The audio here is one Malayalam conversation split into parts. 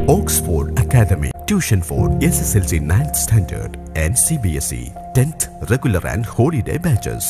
Oxford Academy. Tuition for SSLC 9th Standard and CBSE 10th Regular and Holiday Batches.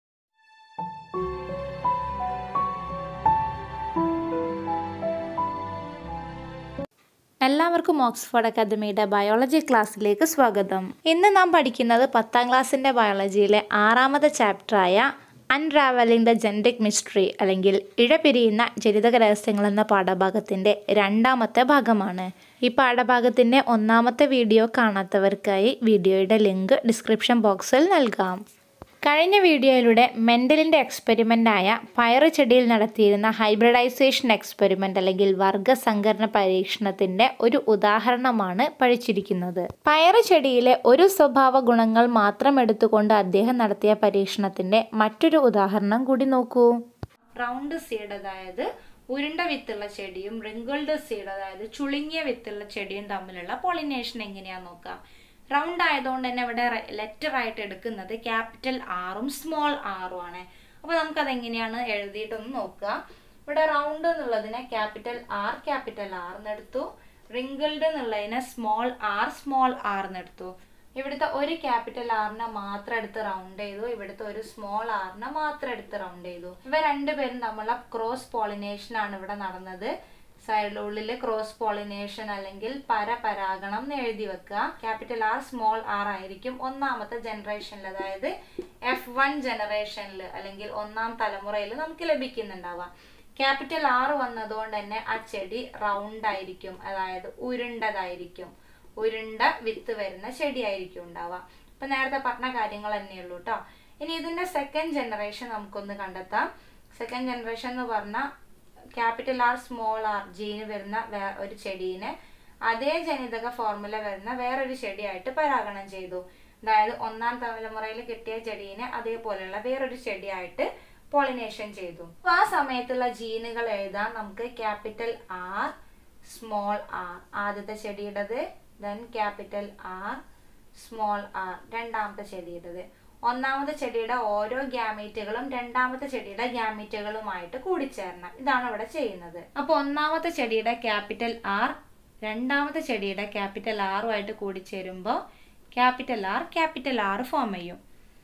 എല്ലാവർക്കും ഓക്സ്ഫോർഡ് അക്കാദമിയുടെ ബയോളജി ക്ലാസ്സിലേക്ക് സ്വാഗതം ഇന്ന് നാം പഠിക്കുന്നത് പത്താം ക്ലാസ്സിൻ്റെ ബയോളജിയിലെ ആറാമത്തെ ചാപ്റ്ററായ അൺട്രാവലിംഗ് ദ ജെനറ്റിക് മിസ്റ്ററി അല്ലെങ്കിൽ ഇഴപിരിയുന്ന ജനിതക രഹസ്യങ്ങൾ എന്ന പാഠഭാഗത്തിൻ്റെ രണ്ടാമത്തെ ഭാഗമാണ് ഈ പാഠഭാഗത്തിൻ്റെ ഒന്നാമത്തെ വീഡിയോ കാണാത്തവർക്കായി വീഡിയോയുടെ ലിങ്ക് ഡിസ്ക്രിപ്ഷൻ ബോക്സിൽ നൽകാം കഴിഞ്ഞ വീഡിയോയിലൂടെ മെൻ്റലിൻ്റെ എക്സ്പെരിമെൻ്റായ പയറ് ചെടിയിൽ നടത്തിയിരുന്ന ഹൈബ്രിഡൈസേഷൻ എക്സ്പെരിമെൻ്റ് അല്ലെങ്കിൽ വർഗസങ്കരണ പരീക്ഷണത്തിൻ്റെ ഒരു ഉദാഹരണമാണ് പഠിച്ചിരിക്കുന്നത് പയറ് ചെടിയിലെ ഒരു സ്വഭാവ ഗുണങ്ങൾ മാത്രം എടുത്തുകൊണ്ട് അദ്ദേഹം നടത്തിയ പരീക്ഷണത്തിൻ്റെ മറ്റൊരു ഉദാഹരണം കൂടി നോക്കൂ റൗണ്ട് സീഡ് അതായത് ഉരുണ്ട വിത്തുള്ള ചെടിയും റിങ്കിൾഡ് സീഡ് അതായത് ചുളുങ്ങിയ വിത്തുള്ള ചെടിയും തമ്മിലുള്ള പോളിനേഷൻ എങ്ങനെയാന്ന് നോക്കാം റൗണ്ട് ആയതുകൊണ്ട് തന്നെ ഇവിടെ ലെറ്റർ ആയിട്ട് എടുക്കുന്നത് ക്യാപിറ്റൽ ആറും സ്മോൾ ആറും ആണ് അപ്പൊ നമുക്കത് എങ്ങനെയാണ് എഴുതിയിട്ടൊന്ന് നോക്കുക ഇവിടെ റൗണ്ട് എന്നുള്ളതിനെ ക്യാപിറ്റൽ ആർ ക്യാപിറ്റൽ ആർ എന്നെടുത്തു റിങ്കിൾഡ് എന്നുള്ളതിനെ സ്മോൾ ആർ സ്മോൾ ആർ എന്നെടുത്തു ഇവിടുത്തെ ഒരു ക്യാപിറ്റൽ ആറിനെ മാത്രം എടുത്ത് റൗണ്ട് ചെയ്തു ഇവിടുത്തെ ഒരു സ്മോൾ ആറിനെ മാത്രം എടുത്ത് റൗണ്ട് ചെയ്തു ഇവ രണ്ടുപേരും തമ്മിലുള്ള ക്രോസ് പോളിനേഷൻ ആണ് ഇവിടെ നടന്നത് സൈഡിലുള്ളിൽ ക്രോസ് പോളിനേഷൻ അല്ലെങ്കിൽ പരപരാഗണം എന്ന് എഴുതി വെക്കുക ക്യാപിറ്റൽ ആർ സ്മോൾ ആർ ആയിരിക്കും ഒന്നാമത്തെ ജനറേഷനിൽ അതായത് എഫ് വൺ ജനറേഷനിൽ അല്ലെങ്കിൽ ഒന്നാം തലമുറയിൽ നമുക്ക് ലഭിക്കുന്നുണ്ടാവാം ക്യാപിറ്റൽ ആർ വന്നതുകൊണ്ട് തന്നെ ആ ചെടി റൗണ്ട് ആയിരിക്കും അതായത് ഉരുണ്ടതായിരിക്കും ഉരുണ്ട വിത്ത് വരുന്ന ചെടിയായിരിക്കും ഉണ്ടാവുക ഇപ്പൊ നേരത്തെ പറഞ്ഞ കാര്യങ്ങൾ തന്നെയുള്ളൂ കേട്ടോ ഇനി ഇതിന്റെ സെക്കൻഡ് ജനറേഷൻ നമുക്കൊന്ന് കണ്ടെത്താം സെക്കൻഡ് ജനറേഷൻ എന്ന് പറഞ്ഞാൽ ക്യാപിറ്റൽ ആർ സ്മോൾ ആർ ജീന് വരുന്ന ഒരു ചെടീനെ അതേ ജനിതക ഫോർമുല വരുന്ന വേറൊരു ചെടിയായിട്ട് പരാഗണം ചെയ്തു അതായത് ഒന്നാം തലമുറയിൽ കിട്ടിയ ചെടീനെ അതേപോലെയുള്ള വേറൊരു ചെടിയായിട്ട് പോളിനേഷൻ ചെയ്തു അപ്പൊ ആ സമയത്തുള്ള ജീനുകൾ എഴുതാൻ നമുക്ക് ക്യാപിറ്റൽ ആർ സ്മോൾ ആർ ആദ്യത്തെ ചെടിയുടേത് then capital R small R രണ്ടാമത്തെ ചെടിയുടേത് ഒന്നാമത്തെ ചെടിയുടെ ഓരോ ഗ്യാമീറ്റുകളും രണ്ടാമത്തെ ചെടിയുടെ ഗ്യാമീറ്റുകളുമായിട്ട് കൂടിച്ചേരണം ഇതാണ് ഇവിടെ ചെയ്യുന്നത് അപ്പൊ ഒന്നാമത്തെ ചെടിയുടെ ക്യാപിറ്റൽ ആർ രണ്ടാമത്തെ ചെടിയുടെ ക്യാപിറ്റൽ ആറുമായിട്ട് കൂടിച്ചേരുമ്പോൾ capital R capital R form ചെയ്യും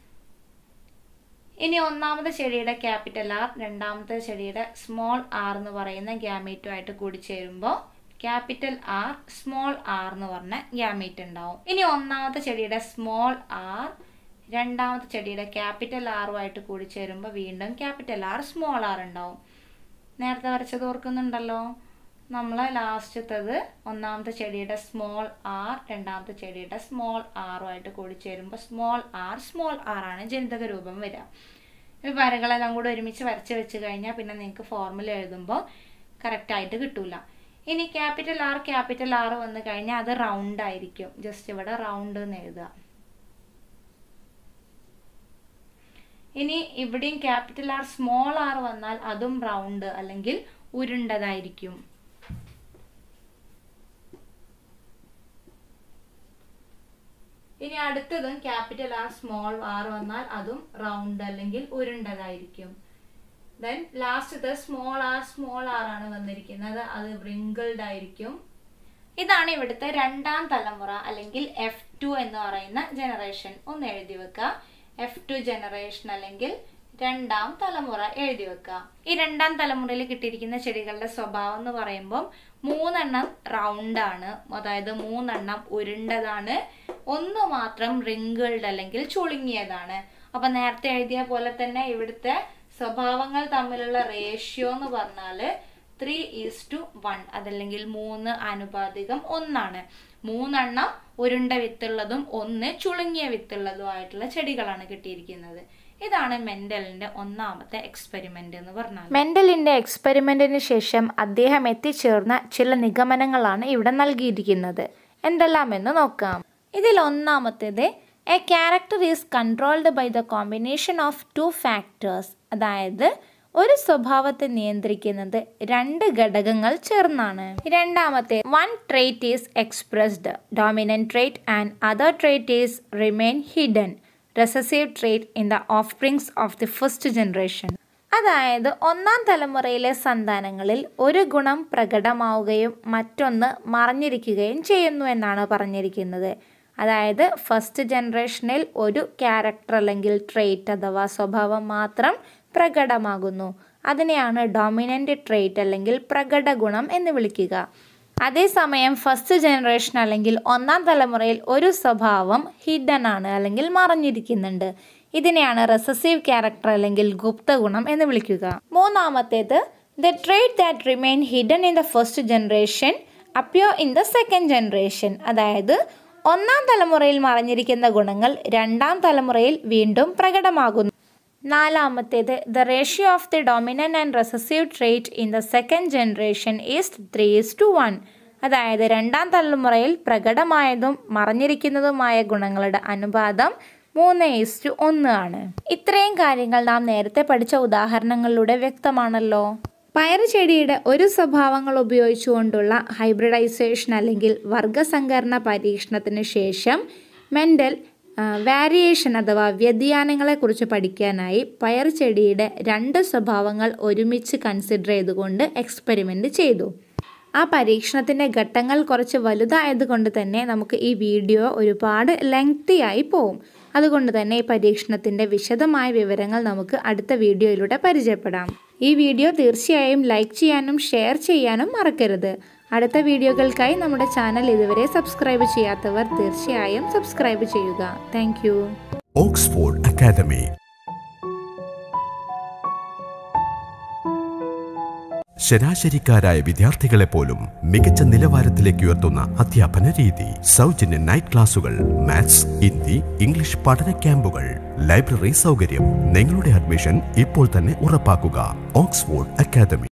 ഇനി ഒന്നാമത്തെ ചെടിയുടെ ക്യാപിറ്റൽ ആർ രണ്ടാമത്തെ ചെടിയുടെ സ്മോൾ ആർ എന്ന് പറയുന്ന ഗ്യാമീറ്റുമായിട്ട് കൂടിച്ചേരുമ്പോൾ ക്യാപിറ്റൽ ആർ സ്മോൾ ആർ എന്ന് പറഞ്ഞ ഗ്യാമീറ്റ് ഉണ്ടാവും ഇനി ഒന്നാമത്തെ ചെടിയുടെ സ്മോൾ ആർ രണ്ടാമത്തെ ചെടിയുടെ ക്യാപിറ്റൽ ആറുമായിട്ട് കൂടി ചേരുമ്പോൾ വീണ്ടും ക്യാപിറ്റൽ ആർ സ്മോൾ ആർ ഉണ്ടാവും നേരത്തെ വരച്ചത് ഓർക്കുന്നുണ്ടല്ലോ നമ്മൾ ലാസ്റ്റത്തത് ഒന്നാമത്തെ ചെടിയുടെ സ്മോൾ ആർ രണ്ടാമത്തെ ചെടിയുടെ സ്മോൾ ആറുമായിട്ട് കൂടി ചേരുമ്പോൾ സ്മോൾ ആർ സ്മോൾ ആർ ആണ് ജനിതക രൂപം വരിക ഈ വരകളെല്ലാം കൂടെ ഒരുമിച്ച് വരച്ച് വെച്ച് കഴിഞ്ഞാൽ പിന്നെ നിങ്ങൾക്ക് ഫോർമുല എഴുതുമ്പോൾ കറക്റ്റായിട്ട് കിട്ടൂല ഇനി ക്യാപിറ്റൽ ആർ ക്യാപിറ്റൽ ആർ വന്നു കഴിഞ്ഞാൽ അത് റൗണ്ട് ആയിരിക്കും ജസ്റ്റ് ഇവിടെ റൗണ്ട് എന്ന് എഴുതുക ഇനി ഇവിടെയും ക്യാപിറ്റൽ ആർ സ്മോൾ ആർ വന്നാൽ അതും റൗണ്ട് അല്ലെങ്കിൽ ഉരുണ്ടതായിരിക്കും ഇനി അടുത്തതും ക്യാപിറ്റൽ ആർ സ്മോൾ ആർ വന്നാൽ അതും റൗണ്ട് അല്ലെങ്കിൽ ഉരുണ്ടതായിരിക്കും ദെൻ ലാസ്റ്റത്തെ സ്മോൾ ആർ സ്മോൾ ആർ ആണ് വന്നിരിക്കുന്നത് അത് റിങ്കിൾഡ് ആയിരിക്കും ഇതാണ് ഇവിടുത്തെ രണ്ടാം തലമുറ അല്ലെങ്കിൽ എഫ് ടു എന്ന് പറയുന്ന ജനറേഷൻ ഒന്ന് എഴുതി വെക്കുക എഫ് ടു ജനറേഷൻ അല്ലെങ്കിൽ രണ്ടാം തലമുറ എഴുതി വെക്കുക ഈ രണ്ടാം തലമുറയിൽ കിട്ടിയിരിക്കുന്ന ചെടികളുടെ സ്വഭാവം എന്ന് പറയുമ്പോൾ മൂന്നെണ്ണം റൗണ്ട് ആണ് അതായത് മൂന്നെണ്ണം ഉരുണ്ടതാണ് ഒന്ന് മാത്രം റിങ്കിൾഡ് അല്ലെങ്കിൽ ചുളുങ്ങിയതാണ് അപ്പൊ നേരത്തെ എഴുതിയ പോലെ തന്നെ ഇവിടുത്തെ സ്വഭാവങ്ങൾ തമ്മിലുള്ള റേഷ്യോ എന്ന് പറഞ്ഞാല് ത്രീ ഈസ് ടു വൺ അതല്ലെങ്കിൽ മൂന്ന് അനുപാതികം ഒന്നാണ് മൂന്നെണ്ണം ഉരുണ്ട വിത്തുള്ളതും ഒന്ന് ചുളുങ്ങിയ വിത്തുള്ളതുമായിട്ടുള്ള ചെടികളാണ് കിട്ടിയിരിക്കുന്നത് ഇതാണ് മെന്റലിന്റെ ഒന്നാമത്തെ എക്സ്പെരിമെന്റ് എന്ന് പറഞ്ഞാൽ മെന്റലിന്റെ എക്സ്പെരിമെന്റിന് ശേഷം അദ്ദേഹം എത്തിച്ചേർന്ന ചില നിഗമനങ്ങളാണ് ഇവിടെ നൽകിയിരിക്കുന്നത് എന്തെല്ലാമെന്ന് നോക്കാം ഇതിൽ ഒന്നാമത്തേത് a character is controlled by the combination of two factors അതായത് ഒരു സ്വഭാവത്തെ നിയന്ത്രിക്കുന്നത് രണ്ട് ഘടകങ്ങൾ ചേർന്നാണ് രണ്ടാമത്തെ one trait is expressed dominant trait and other trait is remain hidden recessive trait in the offsprings of the first generation അതായത് ഒന്നാം തലമുറയിലെ സന്താനങ്ങളിൽ ഒരു ഗുണം പ്രകടമാവുകയും മറ്റൊന്ന് മറഞ്ഞിരിക്കുകയും ചെയ്യുന്നു എന്നാണ് പറഞ്ഞിരിക്കുന്നത് അതായത് ഫസ്റ്റ് ജനറേഷനിൽ ഒരു ക്യാരക്ടർ അല്ലെങ്കിൽ ട്രേറ്റ് അഥവാ സ്വഭാവം മാത്രം പ്രകടമാകുന്നു അതിനെയാണ് ഡോമിനൻ്റ് ട്രേറ്റ് അല്ലെങ്കിൽ പ്രകട ഗുണം എന്ന് വിളിക്കുക അതേസമയം ഫസ്റ്റ് ജനറേഷൻ അല്ലെങ്കിൽ ഒന്നാം തലമുറയിൽ ഒരു സ്വഭാവം ഹിഡൻ ആണ് അല്ലെങ്കിൽ മറഞ്ഞിരിക്കുന്നുണ്ട് ഇതിനെയാണ് റെസസീവ് ക്യാരക്ടർ അല്ലെങ്കിൽ ഗുപ്തഗുണം എന്ന് വിളിക്കുക മൂന്നാമത്തേത് the trait that remain hidden in the first generation appear in the second generation അതായത് ഒന്നാം തലമുറയിൽ മറഞ്ഞിരിക്കുന്ന ഗുണങ്ങൾ രണ്ടാം തലമുറയിൽ വീണ്ടും പ്രകടമാകുന്നു നാലാമത്തേത് the ratio of the dominant and recessive trait in the second generation is three is to one അതായത് രണ്ടാം തലമുറയിൽ പ്രകടമായതും മറഞ്ഞിരിക്കുന്നതുമായ ഗുണങ്ങളുടെ അനുപാതം മൂന്ന് ഈസ്റ്റ് ഒന്ന് ആണ് ഇത്രയും കാര്യങ്ങൾ നാം നേരത്തെ പഠിച്ച ഉദാഹരണങ്ങളിലൂടെ വ്യക്തമാണല്ലോ പയറുചെടിയുടെ ഒരു സ്വഭാവങ്ങൾ ഉപയോഗിച്ചുകൊണ്ടുള്ള ഹൈബ്രിഡൈസേഷൻ അല്ലെങ്കിൽ വർഗസങ്കരണ പരീക്ഷണത്തിന് ശേഷം മെൻ്റൽ വാരിയേഷൻ അഥവാ വ്യതിയാനങ്ങളെക്കുറിച്ച് പഠിക്കാനായി പയറുചെടിയുടെ രണ്ട് സ്വഭാവങ്ങൾ ഒരുമിച്ച് കൺസിഡർ ചെയ്തുകൊണ്ട് എക്സ്പെരിമെൻ്റ് ചെയ്തു ആ പരീക്ഷണത്തിൻ്റെ ഘട്ടങ്ങൾ കുറച്ച് വലുതായതുകൊണ്ട് തന്നെ നമുക്ക് ഈ വീഡിയോ ഒരുപാട് ലെങ്തി ആയി പോവും അതുകൊണ്ട് തന്നെ ഈ പരീക്ഷണത്തിൻ്റെ വിശദമായ വിവരങ്ങൾ നമുക്ക് അടുത്ത വീഡിയോയിലൂടെ പരിചയപ്പെടാം ഈ വീഡിയോ തീർച്ചയായും ലൈക്ക് ചെയ്യാനും ഷെയർ ചെയ്യാനും മറക്കരുത് അടുത്ത വീഡിയോകൾക്കായി നമ്മുടെ ചാനൽ ഇതുവരെ സബ്സ്ക്രൈബ് ചെയ്യാത്തവർ തീർച്ചയായും സബ്സ്ക്രൈബ് ചെയ്യുക താങ്ക് ഓക്സ്ഫോർഡ് അക്കാദമി ശരാശരിക്കാരായ വിദ്യാർത്ഥികളെ പോലും മികച്ച നിലവാരത്തിലേക്ക് ഉയർത്തുന്ന അധ്യാപന രീതി സൗജന്യ നൈറ്റ് ക്ലാസുകൾ മാത്സ് ഹിന്ദി ഇംഗ്ലീഷ് പഠന ക്യാമ്പുകൾ ലൈബ്രറി സൗകര്യം നിങ്ങളുടെ അഡ്മിഷൻ ഇപ്പോൾ തന്നെ ഉറപ്പാക്കുക ഓക്സ്ഫോർഡ് അക്കാദമി